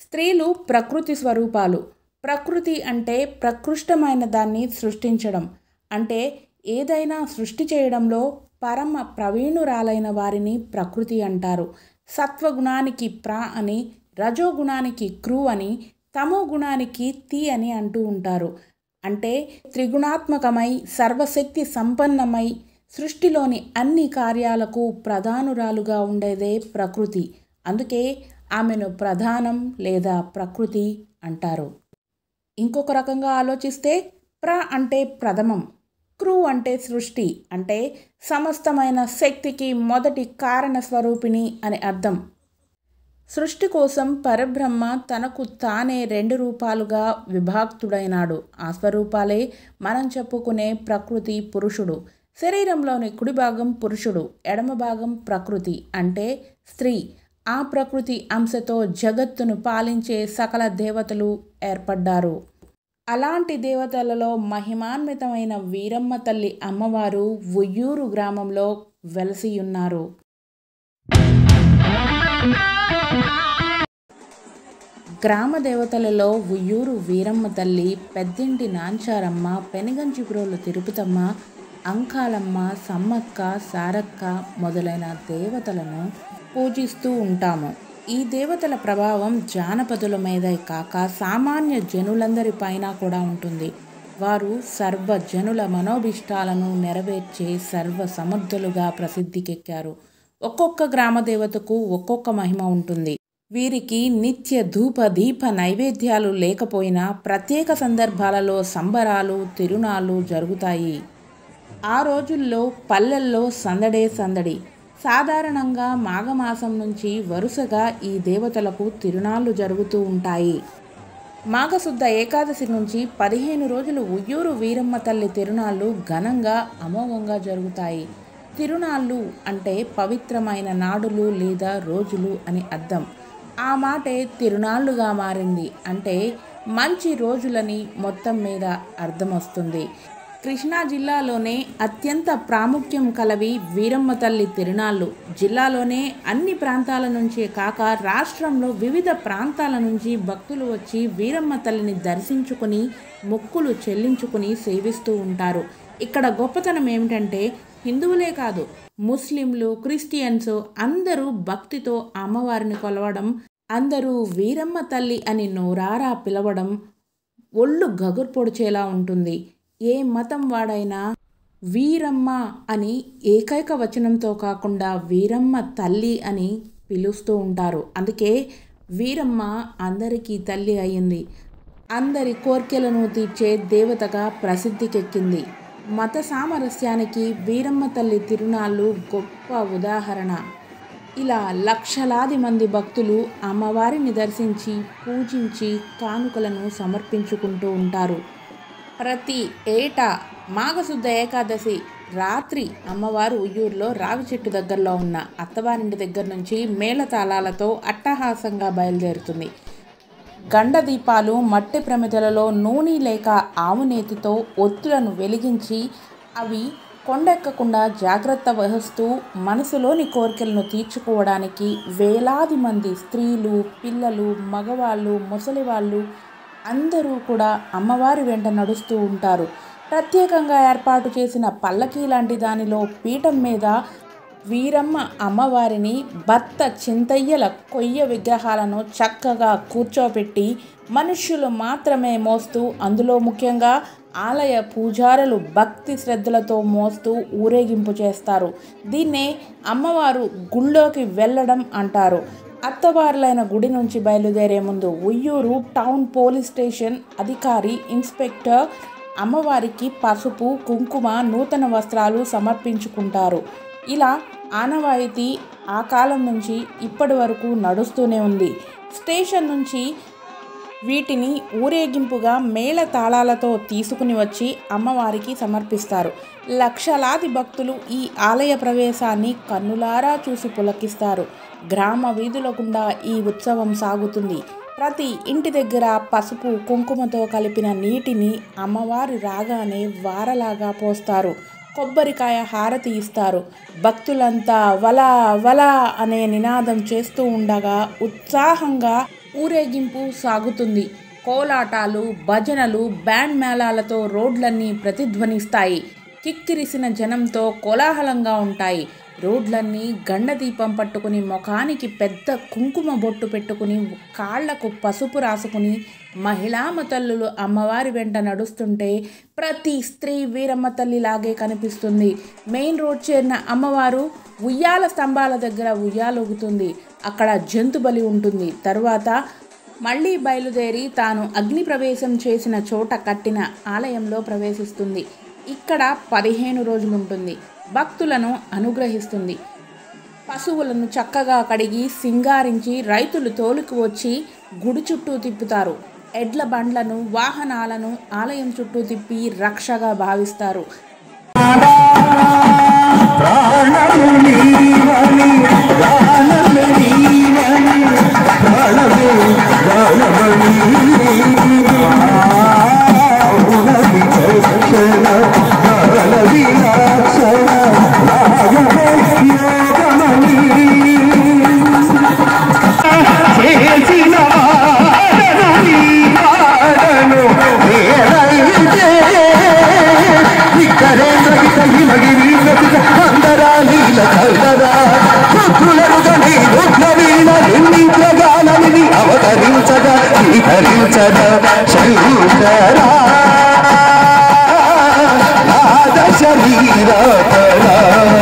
స్త్రీలు ప్రకృతి స్వరూపాలు ప్రకృతి అంటే ప్రకృష్టమైన దాన్ని సృష్టించడం అంటే ఏదైనా సృష్టి చేయడంలో పరమ ప్రవీణురాలైన వారిని ప్రకృతి అంటారు సత్వగుణానికి ప్ర అని రజోగుణానికి క్రూ అని తమో గుణానికి తి అని అంటూ ఉంటారు అంటే త్రిగుణాత్మకమై సర్వశక్తి సంపన్నమై సృష్టిలోని అన్ని కార్యాలకు ప్రధానురాలుగా ఉండేదే ప్రకృతి అందుకే ఆమెను ప్రధానం లేదా ప్రకృతి అంటారు ఇంకొక రకంగా ఆలోచిస్తే ప్ర అంటే ప్రథమం క్రూ అంటే సృష్టి అంటే సమస్తమైన శక్తికి మొదటి కారణ స్వరూపిణి అని అర్థం సృష్టి కోసం పరబ్రహ్మ తనకు తానే రెండు రూపాలుగా విభాక్తుడైనాడు ఆ స్వరూపాలే మనం చెప్పుకునే ప్రకృతి పురుషుడు శరీరంలోని కుడి భాగం పురుషుడు ఎడమ భాగం ప్రకృతి అంటే స్త్రీ ఆ ప్రకృతి అంశతో జగత్తును పాలించే సకల దేవతలు ఏర్పడ్డారు అలాంటి దేవతలలో మహిమాన్వితమైన వీరమ్మ తల్లి అమ్మవారు ఉయ్యూరు గ్రామంలో వెలసియున్నారు గ్రామ దేవతలలో ఉయ్యూరు వీరమ్మ తల్లి పెద్దింటి నాంచారమ్మ పెనుగంచిపురోలు తిరుపతమ్మ అంకాలమ్మ సమ్మక్క సారక్క మొదలైన దేవతలను పూజిస్తూ ఉంటాము ఈ దేవతల ప్రభావం జానపదుల మీదే కాక సామాన్య జనులందరిపైన కూడా ఉంటుంది వారు సర్వ జనుల మనోభిష్టాలను నెరవేర్చే సర్వ సమర్థులుగా ప్రసిద్ధికెక్కారు ఒక్కొక్క గ్రామ దేవతకు ఒక్కొక్క మహిమ ఉంటుంది వీరికి నిత్య ధూప దీప నైవేద్యాలు లేకపోయినా ప్రత్యేక సందర్భాలలో సంబరాలు తిరునాళ్ళు జరుగుతాయి ఆ రోజుల్లో పల్లెల్లో సందడే సందడి సాధారణంగా మాఘమాసం నుంచి వరుసగా ఈ దేవతలకు తిరునాళ్ళు జరుగుతూ ఉంటాయి మాఘశుద్ధ ఏకాదశి నుంచి పదిహేను రోజులు ఉయ్యూరు వీరమ్మ తల్లి తిరునాళ్ళు ఘనంగా అమోఘంగా జరుగుతాయి తిరునాళ్ళు అంటే పవిత్రమైన నాడులు లేదా రోజులు అని అర్థం ఆ మాటే తిరునాళ్ళుగా మారింది అంటే మంచి రోజులని మొత్తం మీద అర్థం వస్తుంది కృష్ణా జిల్లాలోనే అత్యంత ప్రాముఖ్యం కలవి వీరమ్మ తల్లి తిరునాళ్ళు జిల్లాలోనే అన్ని ప్రాంతాల నుంచే కాక రాష్ట్రంలో వివిధ ప్రాంతాల నుంచి భక్తులు వచ్చి వీరమ్మ తల్లిని దర్శించుకుని మొక్కులు చెల్లించుకుని సేవిస్తూ ఉంటారు ఇక్కడ గొప్పతనం ఏమిటంటే హిందువులే కాదు ముస్లింలు క్రిస్టియన్స్ అందరూ భక్తితో అమ్మవారిని కొలవడం అందరూ వీరమ్మ తల్లి అని నోరారా పిలవడం ఒళ్ళు గగురు పొడిచేలా ఉంటుంది ఏ మతం వాడైనా వీరమ్మ అని ఏకైక వచనంతో కాకుండా వీరమ్మ తల్లి అని పిలుస్తూ ఉంటారు అందుకే వీరమ్మ అందరికీ తల్లి అయ్యింది అందరి కోర్కెలను తీర్చే దేవతగా ప్రసిద్ధికెక్కింది మత సామరస్యానికి వీరమ్మ తల్లి తిరునాళ్ళు గొప్ప ఉదాహరణ ఇలా లక్షలాది మంది భక్తులు అమ్మవారిని దర్శించి పూజించి కానుకలను సమర్పించుకుంటూ ఉంటారు ప్రతి ఏటా మాఘశుద్ధ ఏకాదశి రాత్రి అమ్మవారు ఉయ్యూరులో రావి చెట్టు దగ్గరలో ఉన్న అత్తవారింటి దగ్గర నుంచి మేళతాళాలతో అట్టహాసంగా బయలుదేరుతుంది గండ దీపాలు మట్టి ప్రమిదలలో నూనె లేక ఆవు నేతితో ఒత్తులను వెలిగించి అవి కొండెక్కకుండా జాగ్రత్త వహిస్తూ మనసులోని కోరికలను తీర్చుకోవడానికి వేలాది మంది స్త్రీలు పిల్లలు మగవాళ్ళు ముసలివాళ్ళు అందరూ కూడా అమ్మవారి వెంట నడుస్తూ ఉంటారు ప్రత్యేకంగా ఏర్పాటు చేసిన పల్లకీ లాంటి దానిలో పీఠం మీద వీరమ్మ అమ్మవారిని భర్త చింతయ్యల కొయ్య విగ్రహాలను చక్కగా కూర్చోబెట్టి మనుష్యులు మాత్రమే మోస్తూ అందులో ముఖ్యంగా ఆలయ పూజారులు భక్తి శ్రద్ధలతో మోస్తూ ఊరేగింపు చేస్తారు దీన్నే అమ్మవారు గుళ్ళోకి వెళ్ళడం అంటారు అత్తవారులైన గుడి నుంచి బయలుదేరే ముందు ఉయ్యూరు టౌన్ పోలీస్ స్టేషన్ అధికారి ఇన్స్పెక్టర్ అమ్మవారికి పసుపు కుంకుమ నూతన వస్త్రాలు సమర్పించుకుంటారు ఇలా ఆనవాయితీ ఆ కాలం నుంచి ఇప్పటి వరకు నడుస్తూనే ఉంది స్టేషన్ నుంచి వీటిని ఊరేగింపుగా మేళ తాళాలతో తీసుకుని వచ్చి అమ్మవారికి సమర్పిస్తారు లక్షలాది భక్తులు ఈ ఆలయ ప్రవేశాన్ని కన్నులారా చూసి పులకిస్తారు గ్రామ వీధుల గుండా ఈ ఉత్సవం సాగుతుంది ప్రతి ఇంటి దగ్గర పసుపు కుంకుమతో కలిపిన నీటిని అమ్మవారి రాగానే వారలాగా పోస్తారు కొబ్బరికాయ హారతి ఇస్తారు భక్తులంతా వలా వలా అనే నినాదం చేస్తూ ఉండగా ఉత్సాహంగా ఊరేగింపు సాగుతుంది కోలాటాలు భజనలు బ్యాండ్ మేళాలతో రోడ్లన్నీ ప్రతిధ్వనిస్తాయి కిక్కిరిసిన జనంతో కోలాహలంగా ఉంటాయి రోడ్లన్నీ గండదీపం పట్టుకుని ముఖానికి పెద్ద కుంకుమ బొట్టు పెట్టుకుని కాళ్లకు పసుపు రాసుకుని మహిళామ తల్లులు అమ్మవారి వెంట నడుస్తుంటే ప్రతి స్త్రీ వీరమ్మ తల్లిలాగే కనిపిస్తుంది మెయిన్ రోడ్ చేరిన అమ్మవారు ఉయ్యాల స్తంభాల దగ్గర ఉయ్యాలొగుతుంది అక్కడ జంతు బలి ఉంటుంది తరువాత మళ్ళీ బయలుదేరి తాను అగ్ని ప్రవేశం చేసిన చోట కట్టిన ఆలయంలో ప్రవేశిస్తుంది ఇక్కడ పదిహేను రోజులుంటుంది భక్తులను అనుగ్రహిస్తుంది పశువులను చక్కగా కడిగి సింగారించి రైతులు తోలుకు వచ్చి గుడి చుట్టూ తిప్పుతారు ఎడ్ల బండ్లను వాహనాలను ఆలయం చుట్టూ తిప్పి రక్షగా భావిస్తారు ప్రాణము నీవని ప్రాణమే నీవని ప్రాణమే ప్రాణమని ఉన్నది చక్షణ నరల విలాసన రాగమే యోగమని చేసిన వాడను నీ వాడను వేరైతే ఇక్కడే సవిత హిమగిరి సవిత అందరాలీల కల్లరా రుద్రులరుగని రుద్రవీణ నిందించగానని అవతరించగా స్వీకరించగా శంకరా నాద శరీరతరా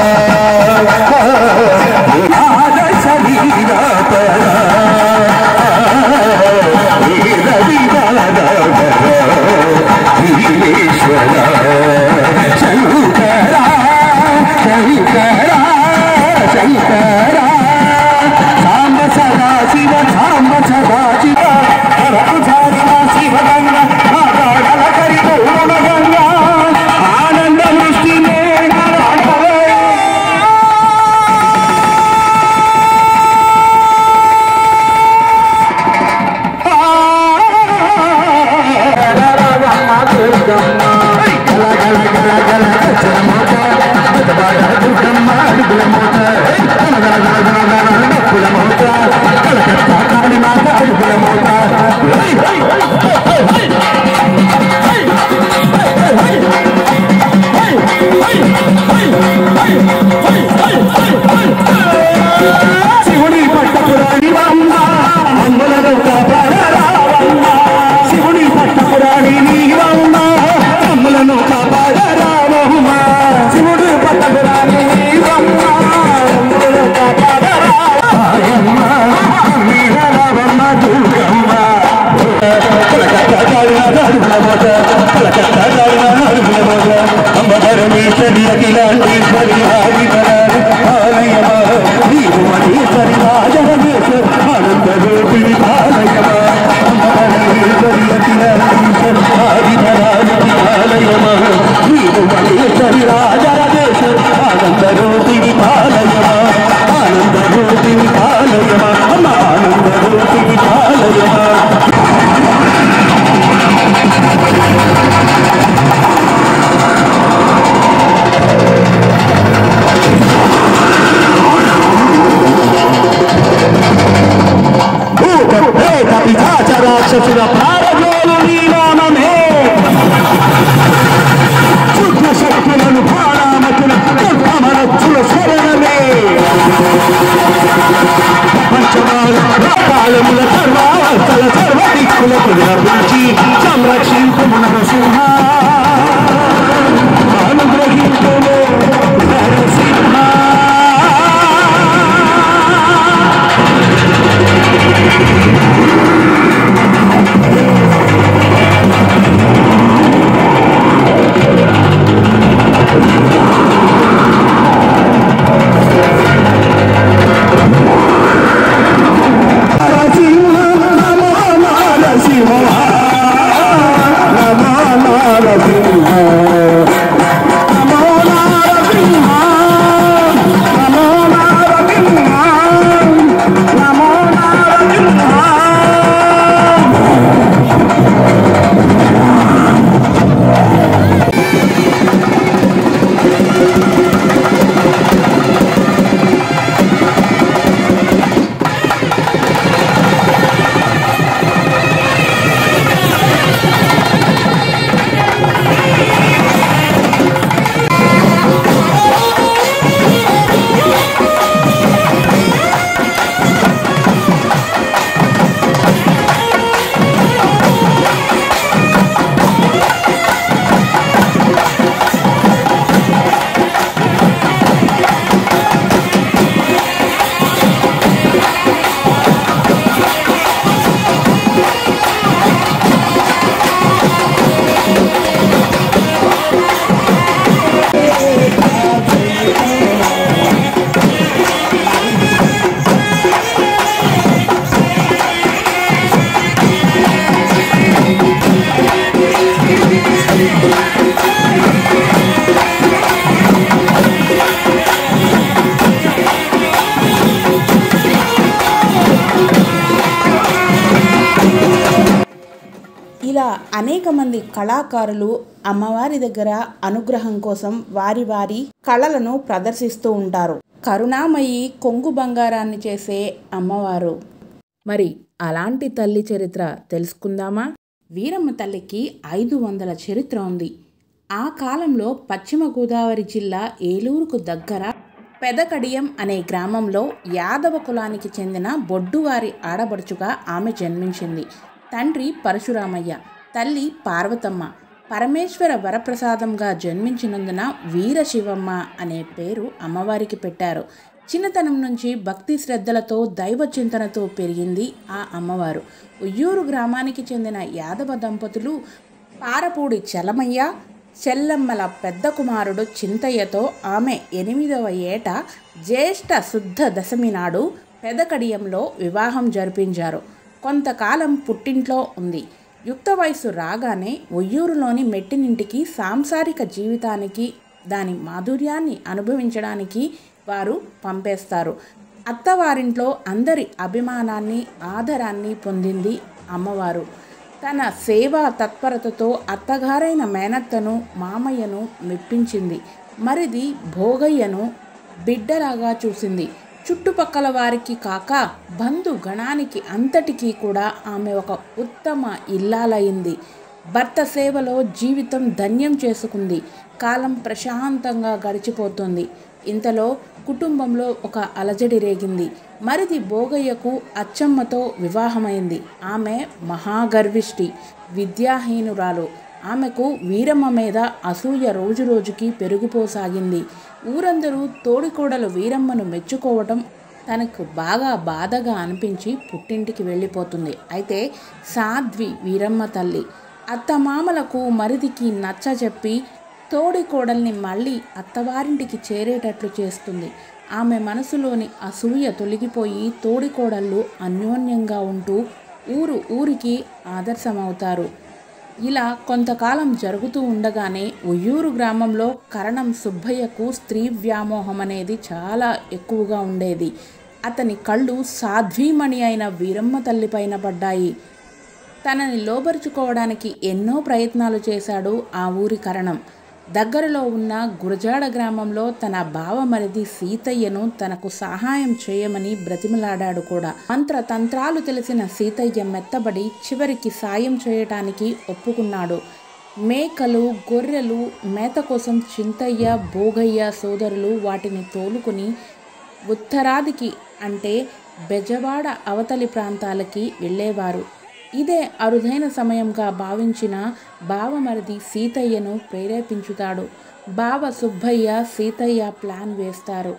నాద శరీరతరా ఈశ్వర శంకర శంకర శంకర సాంబ సదా శివ సాంబ సదా శివ రఘుచారిణ శివ గంగ ఆగాడల కరి పూర్ణ గంగ ఆనంద దృష్టినే శివుని పట్టపురాణి వమ్మ మంగళను కాపాడరావమ్మ శివుని పట్టపురాణి నీవమ్మ మమ్మలను కాపాడరావమ్మ శివుడు పట్టపురాణి నీవమ్మ మమ్మలను కాపాడరావమ్మ మీరరావమ్మ దుర్గమ్మ అమ్మధర్మేశ్వరి అఖిలాండేశ్వరి ఆదివరాలు ఆలయమా నీవు మహేశ్వరి రాజమహేశ్వరి ఆనంద రూపిణి ఆలయమా అమ్మధర్మేశ్వరి అఖిలాండేశ్వరి ఆదివరాలు ఆలయమా నీవు మహేశ్వరి రాజరాజేశ్వరి ఆనంద రూపిణి ఆలయమా ఆనంద రూపిణి ఆలయమా అమ్మ ఆనంద రూపిణి ఆలయమా భూత ప్రేత పిశాచ రాక్షసుల ప్రారజోలు నీనామమే శుద్ధ శక్తులను ప్రాణామతుల దుర్గమనచ్చుల శరణమే పంచమాలముల సర్వావస్థల సర్వ దిక్కులకు వ్యాపించి సంరక్షింపు నరసింహ అనుగ్రహించును నరసింహ ఇలా అనేక మంది కళాకారులు అమ్మవారి దగ్గర అనుగ్రహం కోసం వారి వారి కళలను ప్రదర్శిస్తూ ఉంటారు కరుణామయి కొంగు బంగారాన్ని చేసే అమ్మవారు మరి అలాంటి తల్లి చరిత్ర తెలుసుకుందామా వీరమ్మ తల్లికి ఐదు వందల చరిత్ర ఉంది ఆ కాలంలో పశ్చిమ గోదావరి జిల్లా ఏలూరుకు దగ్గర పెదకడియం అనే గ్రామంలో యాదవ కులానికి చెందిన బొడ్డువారి ఆడబడుచుగా ఆమె జన్మించింది తండ్రి పరశురామయ్య తల్లి పార్వతమ్మ పరమేశ్వర వరప్రసాదంగా జన్మించినందున వీరశివమ్మ అనే పేరు అమ్మవారికి పెట్టారు చిన్నతనం నుంచి భక్తి శ్రద్ధలతో దైవ చింతనతో పెరిగింది ఆ అమ్మవారు ఉయ్యూరు గ్రామానికి చెందిన యాదవ దంపతులు పారపూడి చలమయ్య చెల్లమ్మల పెద్ద కుమారుడు చింతయ్యతో ఆమె ఎనిమిదవ ఏట జ్యేష్ఠ శుద్ధ దశమి నాడు పెదకడియంలో వివాహం జరిపించారు కొంతకాలం పుట్టింట్లో ఉంది యుక్త వయసు రాగానే ఒయ్యూరులోని మెట్టినింటికి సాంసారిక జీవితానికి దాని మాధుర్యాన్ని అనుభవించడానికి వారు పంపేస్తారు అత్తవారింట్లో అందరి అభిమానాన్ని ఆదరాన్ని పొందింది అమ్మవారు తన సేవా తత్పరతతో అత్తగారైన మేనత్తను మామయ్యను మెప్పించింది మరిది భోగయ్యను బిడ్డలాగా చూసింది చుట్టుపక్కల వారికి కాక బంధు గణానికి అంతటికీ కూడా ఆమె ఒక ఉత్తమ ఇల్లాలయ్యింది భర్త సేవలో జీవితం ధన్యం చేసుకుంది కాలం ప్రశాంతంగా గడిచిపోతుంది ఇంతలో కుటుంబంలో ఒక అలజడి రేగింది మరిది భోగయ్యకు అచ్చమ్మతో వివాహమైంది ఆమె మహాగర్విష్టి విద్యాహీనురాలు ఆమెకు వీరమ్మ మీద అసూయ రోజురోజుకి పెరిగిపోసాగింది ఊరందరూ తోడికోడలు వీరమ్మను మెచ్చుకోవటం తనకు బాగా బాధగా అనిపించి పుట్టింటికి వెళ్ళిపోతుంది అయితే సాధ్వి వీరమ్మ తల్లి అత్తమామలకు మరిదికి నచ్చ చెప్పి తోడి కోడల్ని మళ్ళీ అత్తవారింటికి చేరేటట్లు చేస్తుంది ఆమె మనసులోని అసూయ తొలగిపోయి తోడి కోడళ్ళు అన్యోన్యంగా ఉంటూ ఊరు ఊరికి ఆదర్శమవుతారు ఇలా కొంతకాలం జరుగుతూ ఉండగానే ఉయ్యూరు గ్రామంలో కరణం సుబ్బయ్యకు స్త్రీ వ్యామోహం అనేది చాలా ఎక్కువగా ఉండేది అతని కళ్ళు సాధ్వీమణి అయిన వీరమ్మ తల్లిపైన పడ్డాయి తనని లోబరుచుకోవడానికి ఎన్నో ప్రయత్నాలు చేశాడు ఆ ఊరి కరణం దగ్గరలో ఉన్న గురజాడ గ్రామంలో తన బావమరిది సీతయ్యను తనకు సహాయం చేయమని బ్రతిమలాడాడు కూడా మంత్రతంత్రాలు తెలిసిన సీతయ్య మెత్తబడి చివరికి సాయం చేయటానికి ఒప్పుకున్నాడు మేకలు గొర్రెలు మేత కోసం చింతయ్య భోగయ్య సోదరులు వాటిని తోలుకుని ఉత్తరాదికి అంటే బెజవాడ అవతలి ప్రాంతాలకి వెళ్ళేవారు ఇదే అరుదైన సమయంగా భావించిన బావమరిది సీతయ్యను ప్రేరేపించుతాడు బావ సుబ్బయ్య సీతయ్య ప్లాన్ వేస్తారు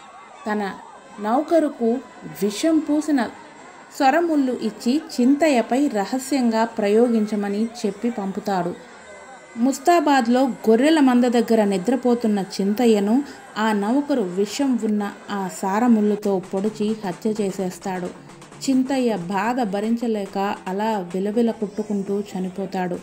తన నౌకరుకు విషం పూసిన సొరముళ్ళు ఇచ్చి చింతయ్యపై రహస్యంగా ప్రయోగించమని చెప్పి పంపుతాడు ముస్తాబాద్లో గొర్రెల మంద దగ్గర నిద్రపోతున్న చింతయ్యను ఆ నౌకరు విషం ఉన్న ఆ సారముళ్ళుతో పొడిచి హత్య చేసేస్తాడు చింతయ్య బాధ భరించలేక అలా విలవిల కుట్టుకుంటూ చనిపోతాడు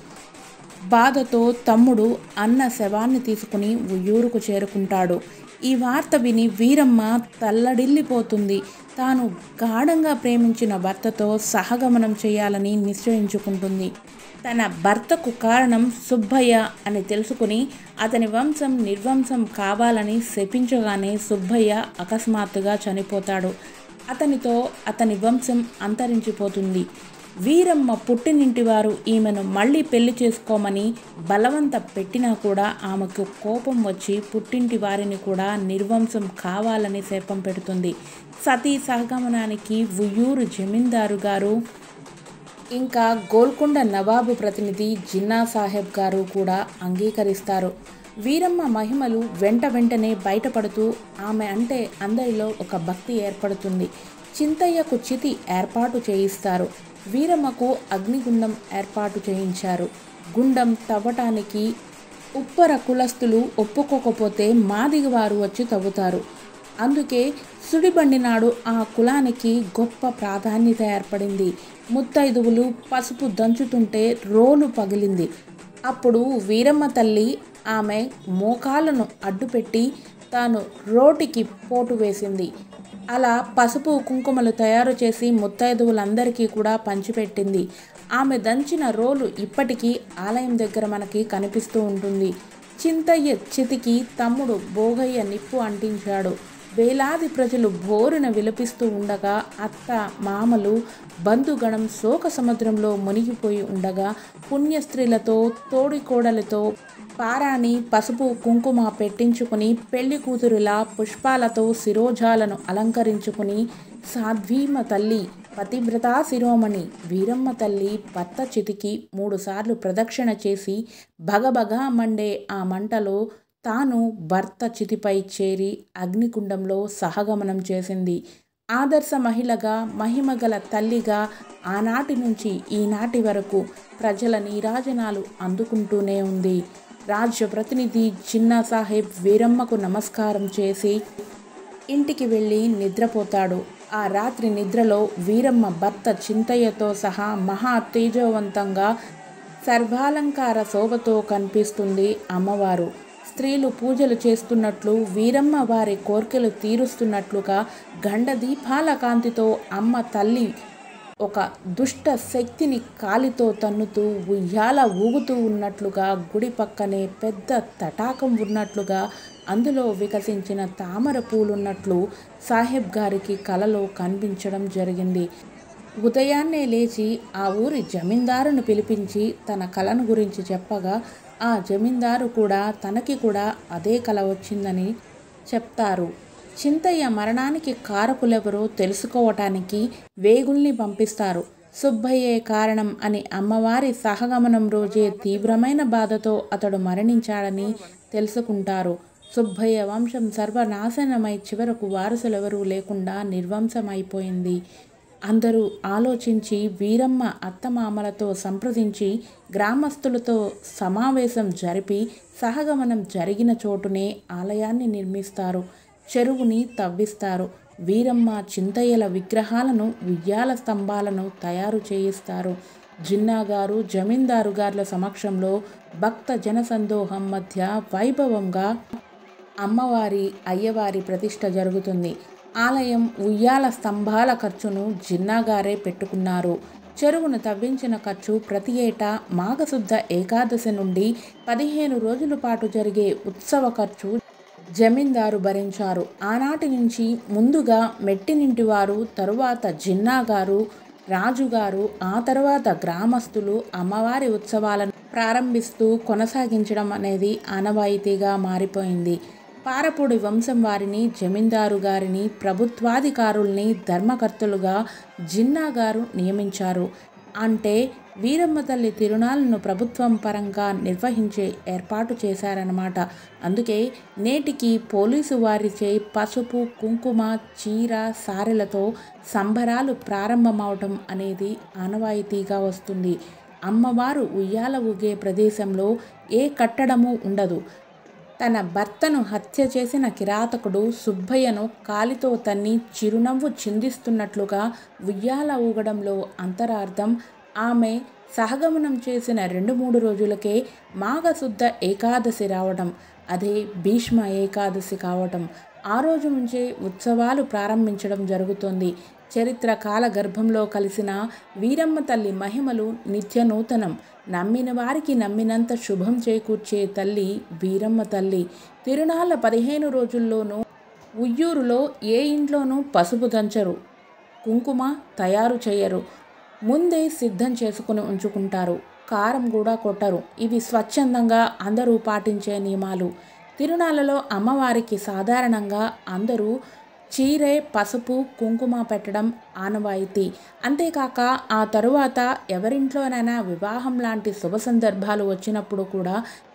బాధతో తమ్ముడు అన్న శవాన్ని తీసుకుని ఉయ్యూరుకు చేరుకుంటాడు ఈ వార్త విని వీరమ్మ తల్లడిల్లిపోతుంది తాను గాఢంగా ప్రేమించిన భర్తతో సహగమనం చేయాలని నిశ్చయించుకుంటుంది తన భర్తకు కారణం సుబ్బయ్య అని తెలుసుకుని అతని వంశం నిర్వంశం కావాలని శపించగానే సుబ్బయ్య అకస్మాత్తుగా చనిపోతాడు అతనితో అతని వంశం అంతరించిపోతుంది వీరమ్మ పుట్టినింటి వారు ఈమెను మళ్ళీ పెళ్లి చేసుకోమని బలవంత పెట్టినా కూడా ఆమెకు కోపం వచ్చి పుట్టింటి వారిని కూడా నిర్వంశం కావాలని శాపం పెడుతుంది సతీ సహగమనానికి ఉయ్యూరు జమీందారు గారు ఇంకా గోల్కొండ నవాబు ప్రతినిధి జిన్నా సాహెబ్ గారు కూడా అంగీకరిస్తారు వీరమ్మ మహిమలు వెంట వెంటనే బయటపడుతూ ఆమె అంటే అందరిలో ఒక భక్తి ఏర్పడుతుంది చింతయ్యకు చితి ఏర్పాటు చేయిస్తారు వీరమ్మకు అగ్నిగుండం ఏర్పాటు చేయించారు గుండం తవ్వటానికి ఉప్పర కులస్తులు ఒప్పుకోకపోతే మాదిగవారు వచ్చి తవ్వుతారు అందుకే సుడిబండి నాడు ఆ కులానికి గొప్ప ప్రాధాన్యత ఏర్పడింది ముత్తైదువులు పసుపు దంచుతుంటే రోలు పగిలింది అప్పుడు వీరమ్మ తల్లి ఆమె మోకాలను అడ్డుపెట్టి తాను రోటికి పోటు వేసింది అలా పసుపు కుంకుమలు తయారు చేసి ముత్తైదువులందరికీ కూడా పంచిపెట్టింది ఆమె దంచిన రోలు ఇప్పటికీ ఆలయం దగ్గర మనకి కనిపిస్తూ ఉంటుంది చింతయ్య చితికి తమ్ముడు భోగయ్య నిప్పు అంటించాడు వేలాది ప్రజలు బోరున విలపిస్తూ ఉండగా అత్త మామలు బంధుగణం శోక సముద్రంలో మునిగిపోయి ఉండగా పుణ్యస్త్రీలతో తోడికోడలతో పారాని పసుపు కుంకుమ పెట్టించుకుని పెళ్లి కూతురులా పుష్పాలతో శిరోజాలను అలంకరించుకుని సాధ్వీమ తల్లి పతివ్రతా శిరోమణి వీరమ్మ తల్లి భర్త చితికి మూడుసార్లు ప్రదక్షిణ చేసి భగభగా మండే ఆ మంటలో తాను భర్త చితిపై చేరి అగ్నికుండంలో సహగమనం చేసింది ఆదర్శ మహిళగా మహిమగల తల్లిగా ఆనాటి నుంచి ఈనాటి వరకు ప్రజల నీరాజనాలు అందుకుంటూనే ఉంది రాజ్య ప్రతినిధి చిన్నా సాహెబ్ వీరమ్మకు నమస్కారం చేసి ఇంటికి వెళ్ళి నిద్రపోతాడు ఆ రాత్రి నిద్రలో వీరమ్మ భర్త చింతయ్యతో సహా మహా తేజోవంతంగా సర్వాలంకార శోభతో కనిపిస్తుంది అమ్మవారు స్త్రీలు పూజలు చేస్తున్నట్లు వీరమ్మ వారి కోర్కెలు తీరుస్తున్నట్లుగా గండ దీపాల కాంతితో అమ్మ తల్లి ఒక దుష్ట శక్తిని కాలితో తన్నుతూ ఉయ్యాల ఊగుతూ ఉన్నట్లుగా గుడి పక్కనే పెద్ద తటాకం ఉన్నట్లుగా అందులో వికసించిన తామర పూలున్నట్లు సాహెబ్ గారికి కలలో కనిపించడం జరిగింది ఉదయాన్నే లేచి ఆ ఊరి జమీందారును పిలిపించి తన కలను గురించి చెప్పగా ఆ జమీందారు కూడా తనకి కూడా అదే కల వచ్చిందని చెప్తారు చింతయ్య మరణానికి కారకులెవరో తెలుసుకోవటానికి వేగుల్ని పంపిస్తారు సుబ్బయ్యే కారణం అని అమ్మవారి సహగమనం రోజే తీవ్రమైన బాధతో అతడు మరణించాడని తెలుసుకుంటారు సుబ్బయ్య వంశం సర్వనాశనమై చివరకు వారసులెవరూ లేకుండా నిర్వంశమైపోయింది అందరూ ఆలోచించి వీరమ్మ అత్తమామలతో సంప్రదించి గ్రామస్తులతో సమావేశం జరిపి సహగమనం జరిగిన చోటునే ఆలయాన్ని నిర్మిస్తారు చెరువుని తవ్విస్తారు వీరమ్మ చింతయ్యల విగ్రహాలను ఉయ్యాల స్తంభాలను తయారు చేయిస్తారు జిన్నా గారు జమీందారు గార్ల సమక్షంలో భక్త జనసందోహం మధ్య వైభవంగా అమ్మవారి అయ్యవారి ప్రతిష్ట జరుగుతుంది ఆలయం ఉయ్యాల స్తంభాల ఖర్చును జిన్నాగారే పెట్టుకున్నారు చెరువును తవ్వించిన ఖర్చు ప్రతి ఏటా మాఘశుద్ధ ఏకాదశి నుండి పదిహేను రోజుల పాటు జరిగే ఉత్సవ ఖర్చు జమీందారు భరించారు ఆనాటి నుంచి ముందుగా మెట్టినింటి వారు తరువాత జిన్నాగారు రాజుగారు ఆ తర్వాత గ్రామస్తులు అమ్మవారి ఉత్సవాలను ప్రారంభిస్తూ కొనసాగించడం అనేది ఆనవాయితీగా మారిపోయింది పారపూడి వంశం వారిని జమీందారు గారిని ప్రభుత్వాధికారుల్ని ధర్మకర్తలుగా జిన్నా గారు నియమించారు అంటే వీరమ్మ తల్లి తిరునాళ్ళను ప్రభుత్వం పరంగా నిర్వహించే ఏర్పాటు చేశారన్నమాట అందుకే నేటికి పోలీసు వారిచే పసుపు కుంకుమ చీర సారెలతో సంబరాలు ప్రారంభమవటం అనేది ఆనవాయితీగా వస్తుంది అమ్మవారు ఉయ్యాల ఊగే ప్రదేశంలో ఏ కట్టడము ఉండదు తన భర్తను హత్య చేసిన కిరాతకుడు సుబ్బయ్యను కాలితో తన్ని చిరునవ్వు చిందిస్తున్నట్లుగా ఉయ్యాల ఊగడంలో అంతరార్థం ఆమె సహగమనం చేసిన రెండు మూడు రోజులకే మాఘశుద్ధ ఏకాదశి రావడం అదే భీష్మ ఏకాదశి కావటం ఆ రోజు నుంచే ఉత్సవాలు ప్రారంభించడం జరుగుతుంది చరిత్ర కాల గర్భంలో కలిసిన వీరమ్మ తల్లి మహిమలు నిత్య నూతనం నమ్మిన వారికి నమ్మినంత శుభం చేకూర్చే తల్లి వీరమ్మ తల్లి తిరునాళ్ళ పదిహేను రోజుల్లోనూ ఉయ్యూరులో ఏ ఇంట్లోనూ పసుపు దంచరు కుంకుమ తయారు చేయరు ముందే సిద్ధం చేసుకుని ఉంచుకుంటారు కారం కూడా కొట్టరు ఇవి స్వచ్ఛందంగా అందరూ పాటించే నియమాలు తిరునాళ్ళలో అమ్మవారికి సాధారణంగా అందరూ చీరే పసుపు కుంకుమ పెట్టడం ఆనవాయితీ అంతేకాక ఆ తరువాత ఎవరింట్లోనైనా వివాహం లాంటి శుభ సందర్భాలు వచ్చినప్పుడు కూడా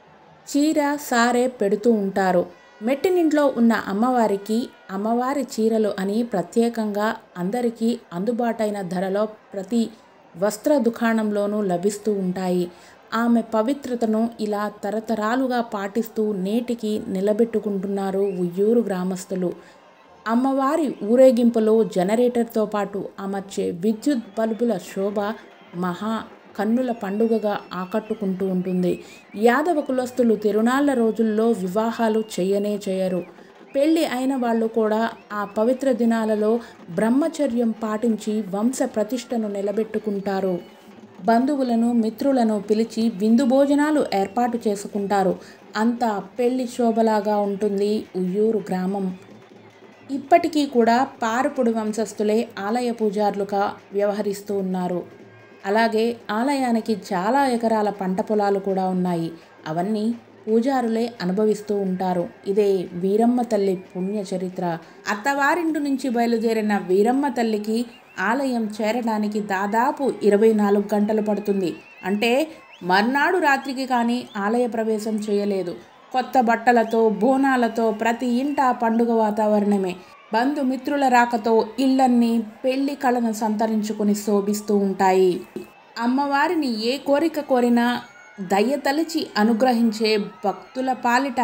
చీర సారే పెడుతూ ఉంటారు మెట్టినింట్లో ఉన్న అమ్మవారికి అమ్మవారి చీరలు అని ప్రత్యేకంగా అందరికీ అందుబాటైన ధరలో ప్రతి వస్త్ర దుకాణంలోనూ లభిస్తూ ఉంటాయి ఆమె పవిత్రతను ఇలా తరతరాలుగా పాటిస్తూ నేటికి నిలబెట్టుకుంటున్నారు ఉయ్యూరు గ్రామస్తులు అమ్మవారి ఊరేగింపులో జనరేటర్తో పాటు అమర్చే విద్యుత్ బల్బుల శోభ మహా కన్నుల పండుగగా ఆకట్టుకుంటూ ఉంటుంది యాదవ కులస్తులు తిరునాళ్ల రోజుల్లో వివాహాలు చేయనే చేయరు పెళ్ళి అయిన వాళ్ళు కూడా ఆ పవిత్ర దినాలలో బ్రహ్మచర్యం పాటించి వంశ ప్రతిష్టను నిలబెట్టుకుంటారు బంధువులను మిత్రులను పిలిచి విందు భోజనాలు ఏర్పాటు చేసుకుంటారు అంతా పెళ్లి శోభలాగా ఉంటుంది ఉయ్యూరు గ్రామం ఇప్పటికీ కూడా పారుపుడి వంశస్థులే ఆలయ పూజారులుగా వ్యవహరిస్తూ ఉన్నారు అలాగే ఆలయానికి చాలా ఎకరాల పంట పొలాలు కూడా ఉన్నాయి అవన్నీ పూజారులే అనుభవిస్తూ ఉంటారు ఇదే వీరమ్మ తల్లి పుణ్య చరిత్ర అత్తవారింటి నుంచి బయలుదేరిన వీరమ్మ తల్లికి ఆలయం చేరడానికి దాదాపు ఇరవై నాలుగు గంటలు పడుతుంది అంటే మర్నాడు రాత్రికి కానీ ఆలయ ప్రవేశం చేయలేదు కొత్త బట్టలతో బోనాలతో ప్రతి ఇంట పండుగ వాతావరణమే బంధుమిత్రుల రాకతో ఇళ్ళన్నీ పెళ్లి కళను సంతరించుకుని శోభిస్తూ ఉంటాయి అమ్మవారిని ఏ కోరిక కోరినా దయ్యతలిచి అనుగ్రహించే భక్తుల పాలిట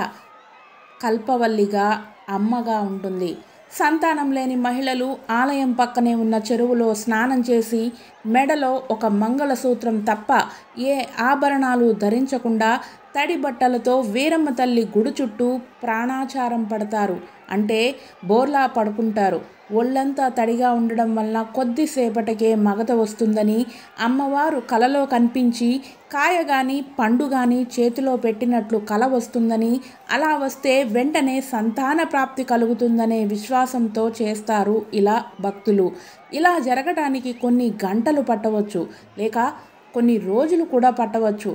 కల్పవల్లిగా అమ్మగా ఉంటుంది సంతానం లేని మహిళలు ఆలయం పక్కనే ఉన్న చెరువులో స్నానం చేసి మెడలో ఒక మంగళసూత్రం తప్ప ఏ ఆభరణాలు ధరించకుండా తడి బట్టలతో వీరమ్మ తల్లి గుడి చుట్టూ ప్రాణాచారం పడతారు అంటే బోర్లా పడుకుంటారు ఒళ్ళంతా తడిగా ఉండడం వలన కొద్దిసేపటికే మగత వస్తుందని అమ్మవారు కలలో కనిపించి కాయ గాని పండు గాని చేతిలో పెట్టినట్లు కల వస్తుందని అలా వస్తే వెంటనే సంతాన ప్రాప్తి కలుగుతుందనే విశ్వాసంతో చేస్తారు ఇలా భక్తులు ఇలా జరగడానికి కొన్ని గంటలు పట్టవచ్చు లేక కొన్ని రోజులు కూడా పట్టవచ్చు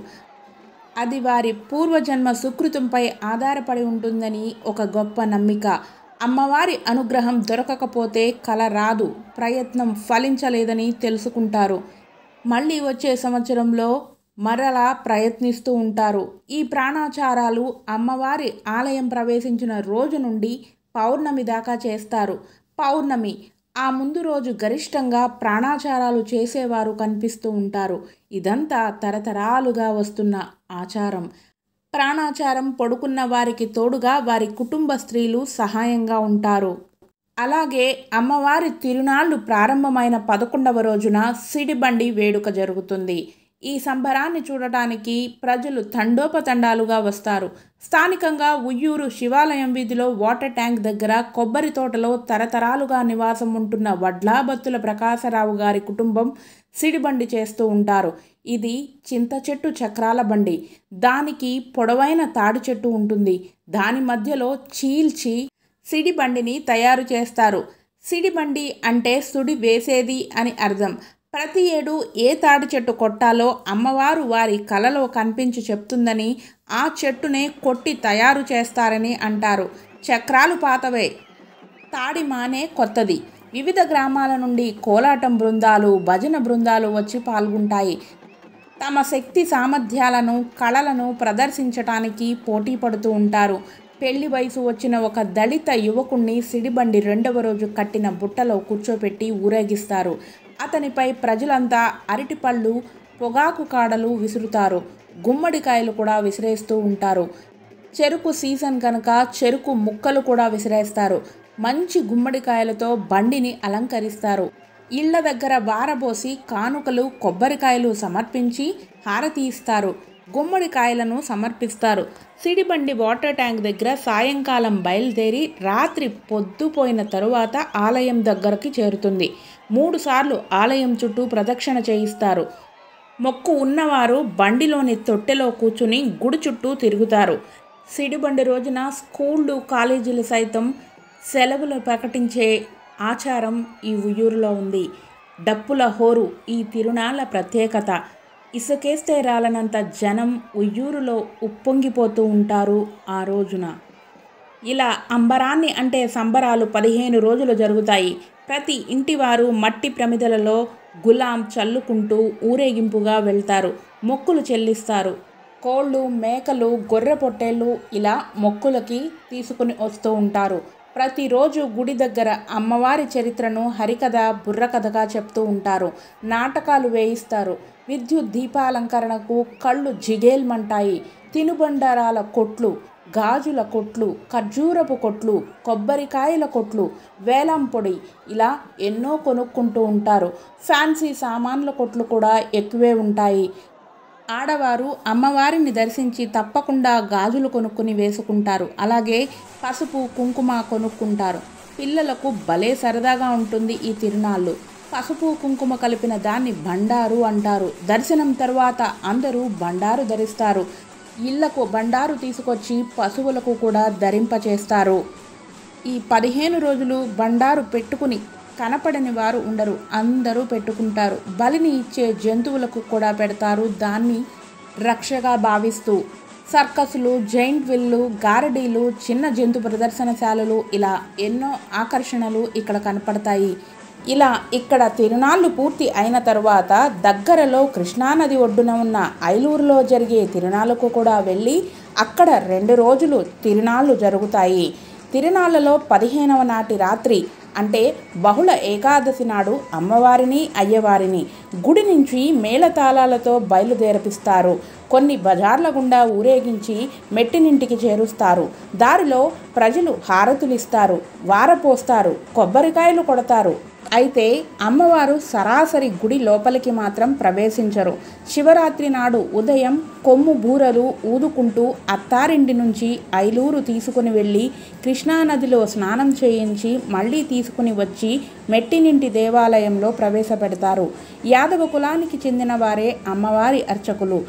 అది వారి పూర్వజన్మ సుకృతంపై ఆధారపడి ఉంటుందని ఒక గొప్ప నమ్మిక అమ్మవారి అనుగ్రహం దొరకకపోతే కల రాదు ప్రయత్నం ఫలించలేదని తెలుసుకుంటారు మళ్ళీ వచ్చే సంవత్సరంలో మరలా ప్రయత్నిస్తూ ఉంటారు ఈ ప్రాణాచారాలు అమ్మవారి ఆలయం ప్రవేశించిన రోజు నుండి పౌర్ణమి దాకా చేస్తారు పౌర్ణమి ఆ ముందు రోజు గరిష్టంగా ప్రాణాచారాలు చేసేవారు కనిపిస్తూ ఉంటారు ఇదంతా తరతరాలుగా వస్తున్న ఆచారం ప్రాణాచారం పడుకున్న వారికి తోడుగా వారి కుటుంబ స్త్రీలు సహాయంగా ఉంటారు అలాగే అమ్మవారి తిరునాళ్ళు ప్రారంభమైన పదకొండవ రోజున సిడిబండి వేడుక జరుగుతుంది ఈ సంబరాన్ని చూడటానికి ప్రజలు తండోపతండాలుగా వస్తారు స్థానికంగా ఉయ్యూరు శివాలయం వీధిలో వాటర్ ట్యాంక్ దగ్గర కొబ్బరి తోటలో తరతరాలుగా నివాసం ఉంటున్న వడ్లాబత్తుల ప్రకాశరావు గారి కుటుంబం సిడిబండి చేస్తూ ఉంటారు ఇది చింత చెట్టు చక్రాల బండి దానికి పొడవైన తాడి చెట్టు ఉంటుంది దాని మధ్యలో చీల్చి సిడి బండిని తయారు చేస్తారు సిడి బండి అంటే సుడి వేసేది అని అర్థం ప్రతి ఏడు ఏ తాడి చెట్టు కొట్టాలో అమ్మవారు వారి కలలో కనిపించి చెప్తుందని ఆ చెట్టునే కొట్టి తయారు చేస్తారని అంటారు చక్రాలు పాతవే తాడి మానే కొత్తది వివిధ గ్రామాల నుండి కోలాటం బృందాలు భజన బృందాలు వచ్చి పాల్గొంటాయి తమ శక్తి సామర్థ్యాలను కళలను ప్రదర్శించటానికి పోటీ పడుతూ ఉంటారు పెళ్లి వయసు వచ్చిన ఒక దళిత యువకుణ్ణి సిడిబండి రెండవ రోజు కట్టిన బుట్టలో కూర్చోపెట్టి ఊరేగిస్తారు అతనిపై ప్రజలంతా అరటిపళ్ళు పొగాకు కాడలు విసురుతారు గుమ్మడికాయలు కూడా విసిరేస్తూ ఉంటారు చెరుకు సీజన్ కనుక చెరుకు ముక్కలు కూడా విసిరేస్తారు మంచి గుమ్మడికాయలతో బండిని అలంకరిస్తారు ఇళ్ల దగ్గర వారబోసి కానుకలు కొబ్బరికాయలు సమర్పించి హారతి ఇస్తారు గుమ్మడికాయలను సమర్పిస్తారు సిడిబండి వాటర్ ట్యాంక్ దగ్గర సాయంకాలం బయలుదేరి రాత్రి పొద్దుపోయిన తరువాత ఆలయం దగ్గరకు చేరుతుంది మూడుసార్లు ఆలయం చుట్టూ ప్రదక్షిణ చేయిస్తారు మొక్కు ఉన్నవారు బండిలోని తొట్టెలో కూర్చుని గుడి చుట్టూ తిరుగుతారు సిడిబండి రోజున స్కూళ్ళు కాలేజీలు సైతం సెలవులు ప్రకటించే ఆచారం ఈ ఉయ్యూరులో ఉంది డప్పుల హోరు ఈ తిరునాళ్ళ ప్రత్యేకత ఇసుకేస్తే రాలనంత జనం ఉయ్యూరులో ఉప్పొంగిపోతూ ఉంటారు ఆ రోజున ఇలా అంబరాన్ని అంటే సంబరాలు పదిహేను రోజులు జరుగుతాయి ప్రతి ఇంటివారు మట్టి ప్రమిదలలో గులాం చల్లుకుంటూ ఊరేగింపుగా వెళ్తారు మొక్కులు చెల్లిస్తారు కోళ్ళు మేకలు గొర్రె పొట్టేళ్ళు ఇలా మొక్కులకి తీసుకుని వస్తూ ఉంటారు ప్రతిరోజు గుడి దగ్గర అమ్మవారి చరిత్రను హరికథ బుర్రకథగా చెప్తూ ఉంటారు నాటకాలు వేయిస్తారు విద్యుత్ దీపాలంకరణకు కళ్ళు జిగేల్మంటాయి తినుబండారాల కొట్లు గాజుల కొట్లు ఖర్జూరపు కొట్లు కొబ్బరికాయల కొట్లు వేలం పొడి ఇలా ఎన్నో కొనుక్కుంటూ ఉంటారు ఫ్యాన్సీ సామాన్ల కొట్లు కూడా ఎక్కువే ఉంటాయి ఆడవారు అమ్మవారిని దర్శించి తప్పకుండా గాజులు కొనుక్కుని వేసుకుంటారు అలాగే పసుపు కుంకుమ కొనుక్కుంటారు పిల్లలకు భలే సరదాగా ఉంటుంది ఈ తిరునాళ్ళు పసుపు కుంకుమ కలిపిన దాన్ని బండారు అంటారు దర్శనం తర్వాత అందరూ బండారు ధరిస్తారు ఇళ్లకు బండారు తీసుకొచ్చి పశువులకు కూడా ధరింపచేస్తారు ఈ పదిహేను రోజులు బండారు పెట్టుకుని కనపడని వారు ఉండరు అందరూ పెట్టుకుంటారు బలిని ఇచ్చే జంతువులకు కూడా పెడతారు దాన్ని రక్షగా భావిస్తూ సర్కస్లు జైంట్ విల్లు గారడీలు చిన్న జంతు ప్రదర్శనశాలలు ఇలా ఎన్నో ఆకర్షణలు ఇక్కడ కనపడతాయి ఇలా ఇక్కడ తిరునాళ్ళు పూర్తి అయిన తరువాత దగ్గరలో కృష్ణానది ఒడ్డున ఉన్న ఐలూరులో జరిగే తిరునాళ్ళకు కూడా వెళ్ళి అక్కడ రెండు రోజులు తిరునాళ్ళు జరుగుతాయి తిరునాళ్ళలో పదిహేనవ నాటి రాత్రి అంటే బహుళ ఏకాదశి నాడు అమ్మవారిని అయ్యవారిని గుడి నుంచి మేళతాళాలతో బయలుదేరపిస్తారు కొన్ని బజార్ల గుండా ఊరేగించి మెట్టినింటికి చేరుస్తారు దారిలో ప్రజలు హారతులిస్తారు వారపోస్తారు కొబ్బరికాయలు కొడతారు అయితే అమ్మవారు సరాసరి గుడి లోపలికి మాత్రం ప్రవేశించరు శివరాత్రి నాడు ఉదయం కొమ్ము బూరలు ఊదుకుంటూ అత్తారింటి నుంచి ఐలూరు తీసుకుని వెళ్ళి కృష్ణానదిలో స్నానం చేయించి మళ్ళీ తీసుకుని వచ్చి మెట్టినింటి దేవాలయంలో ప్రవేశపెడతారు యాదవ కులానికి చెందిన వారే అమ్మవారి అర్చకులు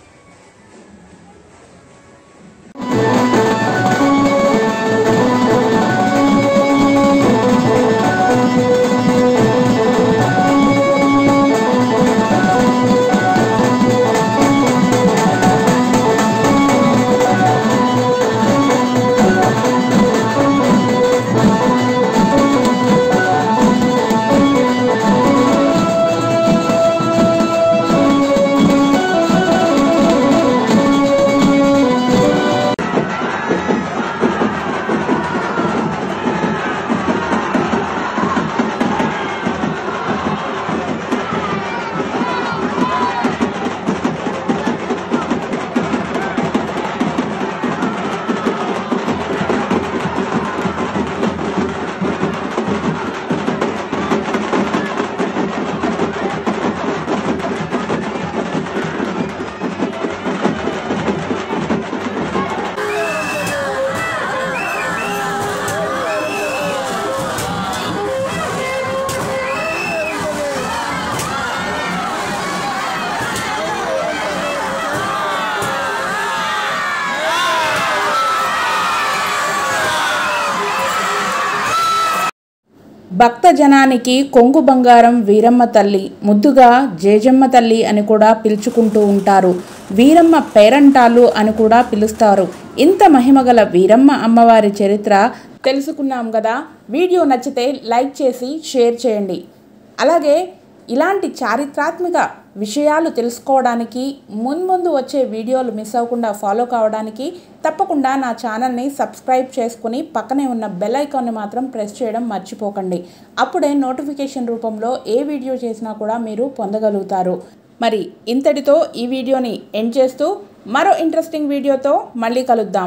భక్త జనానికి కొంగు బంగారం వీరమ్మ తల్లి ముద్దుగా జేజమ్మ తల్లి అని కూడా పిలుచుకుంటూ ఉంటారు వీరమ్మ పేరంటాలు అని కూడా పిలుస్తారు ఇంత మహిమగల వీరమ్మ అమ్మవారి చరిత్ర తెలుసుకున్నాం కదా వీడియో నచ్చితే లైక్ చేసి షేర్ చేయండి అలాగే ఇలాంటి చారిత్రాత్మక విషయాలు తెలుసుకోవడానికి మున్ముందు వచ్చే వీడియోలు మిస్ అవ్వకుండా ఫాలో కావడానికి తప్పకుండా నా ఛానల్ని సబ్స్క్రైబ్ చేసుకుని పక్కనే ఉన్న బెల్ ఐకాన్ని మాత్రం ప్రెస్ చేయడం మర్చిపోకండి అప్పుడే నోటిఫికేషన్ రూపంలో ఏ వీడియో చేసినా కూడా మీరు పొందగలుగుతారు మరి ఇంతటితో ఈ వీడియోని ఎండ్ చేస్తూ మరో ఇంట్రెస్టింగ్ వీడియోతో మళ్ళీ కలుద్దాం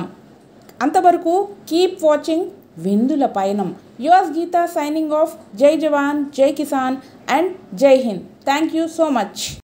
అంతవరకు కీప్ వాచింగ్ విందుల పయనం యువర్స్ గీత సైనింగ్ ఆఫ్ జై జవాన్ జై కిసాన్ అండ్ జై Hind thank you so much